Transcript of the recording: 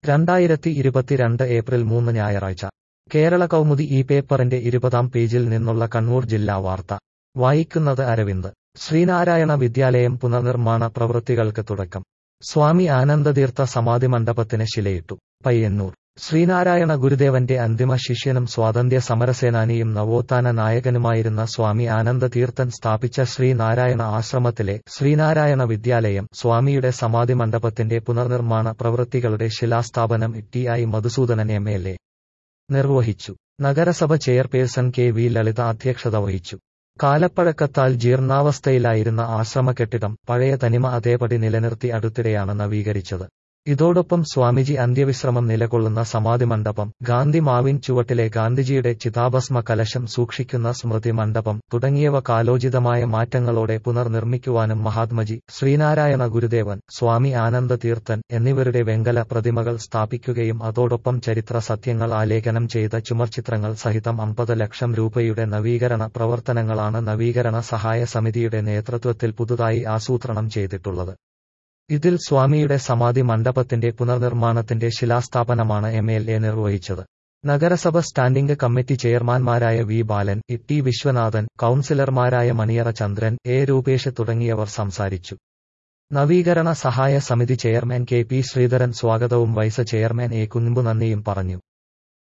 രണ്ടായിരത്തി ഇരുപത്തിരണ്ട് ഏപ്രിൽ മൂന്ന് ഞായറാഴ്ച കേരള കൗമുദി ഈ പേപ്പറിന്റെ ഇരുപതാം പേജിൽ നിന്നുള്ള കണ്ണൂർ ജില്ലാ വാർത്ത വായിക്കുന്നത് അരവിന്ദ് ശ്രീനാരായണ വിദ്യാലയം പുനർനിർമ്മാണ പ്രവൃത്തികൾക്ക് തുടക്കം സ്വാമി ആനന്ദതീർത്ഥ സമാധി മണ്ഡപത്തിന് ശിലയിട്ടു പയ്യന്നൂർ ശ്രീനാരായണ ഗുരുദേവന്റെ അന്തിമ ശിഷ്യനും സ്വാതന്ത്ര്യ സമരസേനാനിയും നവോത്ഥാന നായകനുമായിരുന്ന സ്വാമി ആനന്ദതീർത്ഥൻ സ്ഥാപിച്ച ശ്രീനാരായണ ആശ്രമത്തിലെ ശ്രീനാരായണ വിദ്യാലയം സ്വാമിയുടെ സമാധി മണ്ഡപത്തിന്റെ പുനർനിർമ്മാണ പ്രവൃത്തികളുടെ ശിലാസ്ഥാപനം T I Madhusudanan M L A നിർവഹിച്ചു നഗരസഭ ചെയർപേഴ്സൺ കെ വി ലളിത അധ്യക്ഷത വഹിച്ചു കാലപ്പഴക്കത്താൽ ജീർണാവസ്ഥയിലായിരുന്ന ആശ്രമ കെട്ടിടം പഴയ തനിമ അതേപടി നിലനിർത്തി അടുത്തിടെയാണ് നവീകരിച്ചത് ഇതോടൊപ്പം സ്വാമിജി അന്ത്യവിശ്രമം നിലകൊള്ളുന്ന സമാധി മണ്ഡപം ഗാന്ധി മാവിൻ ചുവട്ടിലെ ഗാന്ധിജിയുടെ ചിതാഭസ്മ കലശം സൂക്ഷിക്കുന്ന സ്മൃതി മണ്ഡപം തുടങ്ങിയവ കാലോചിതമായ മാറ്റങ്ങളോടെ പുനർനിർമ്മിക്കുവാനും മഹാത്മജി ശ്രീനാരായണ ഗുരുദേവൻ സ്വാമി ആനന്ദ തീർത്ഥൻ എന്നിവരുടെ വെങ്കല പ്രതിമകൾ സ്ഥാപിക്കുകയും അതോടൊപ്പം ചരിത്ര സത്യങ്ങൾ ആലേഖനം ചെയ്ത ചുമർചിത്രങ്ങൾ സഹിതം അമ്പത് ലക്ഷം രൂപയുടെ നവീകരണ പ്രവർത്തനങ്ങളാണ് നവീകരണ സഹായ സമിതിയുടെ നേതൃത്വത്തിൽ പുതുതായി ആസൂത്രണം ചെയ്തിട്ടുള്ളത് ഇതിൽ സ്വാമിയുടെ സമാധി മണ്ഡപത്തിന്റെ പുനർനിർമ്മാണത്തിന്റെ ശിലാസ്ഥാപനമാണ് എം എൽ എ നിർവഹിച്ചത് നഗരസഭ സ്റ്റാൻഡിംഗ് കമ്മിറ്റി ചെയർമാൻമാരായ V Balan E T Viswanathan കൌൺസിലർമാരായ മണിയറ ചന്ദ്രൻ എ രൂപേഷ് തുടങ്ങിയവർ സംസാരിച്ചു നവീകരണ സഹായ സമിതി ചെയർമാൻ കെ പി ശ്രീധരൻ സ്വാഗതവും വൈസ് ചെയർമാൻ എ കുൻപു നന്ദിയും പറഞ്ഞു